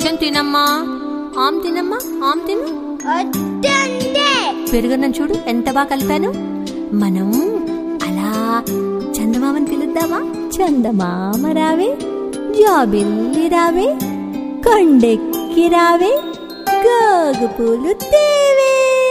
కొంచెం తినమ్మా ఆమ్ తినమ్మా ఆమ్ తిను వద్దంటే పెరుగన్నం చూడు ఎంత బాగా కలిపాను మనం అలా చందమామని పిలుద్దామా చందమామ రావే జాబిల్లి రావే కొండెక్కి రావే గోగు పూలు తేవే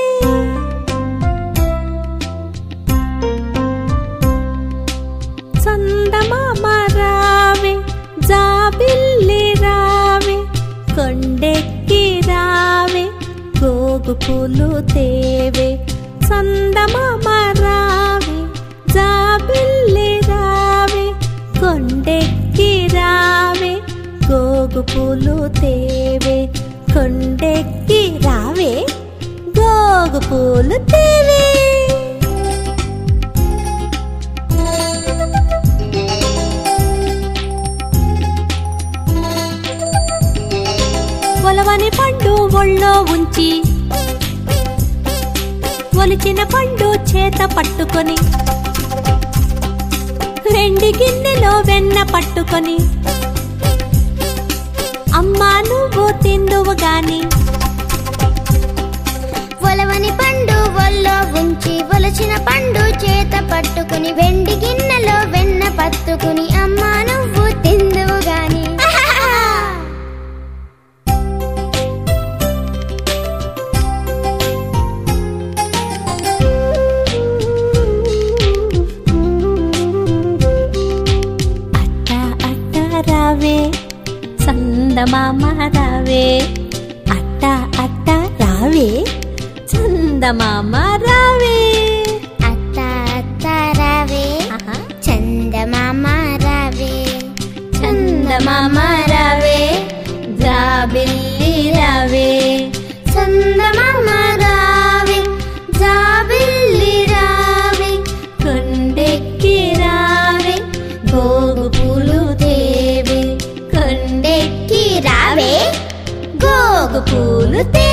చందమామ రావే జాబిల్లి రావే కొండెక్కి రావే గోగు పూలు తేవే చందమామ రావే జాబిల్లి రావే కొండెక్కి రావే గోగు పూలు తేవే కొండెక్కి రావే గోగు పూలు తేవే ఒలవని పండు ఒళ్ళో ఉంచి ఒలిచిన పండు చేత పట్టుకొని వెండి గిన్నెలో వెన్న పట్టుకొని అమ్మా నువ్వు తిందువు గాని ఒలవని పండు ఒళ్ళో ఉంచి ఒలచిన పండు చేత పట్టుకుని వెండి గిన్నెలో వెన్న పట్టుకుని అమ్మా నువ్వు తిందువు గాని అట్ట అట్ట రావే చందమామ రావే అట్ట అట్ట రావే చందమామ రావే అత్త అత్త రావే ఆహా. చందమామ రావే చందమామ రావే జాబిల్లి రావే చందమామ రావే జాబిల్లి రావే కొండెక్కి రావే గోగు పూలు తేవే కొండెక్కి రావే గోగు పూలు తే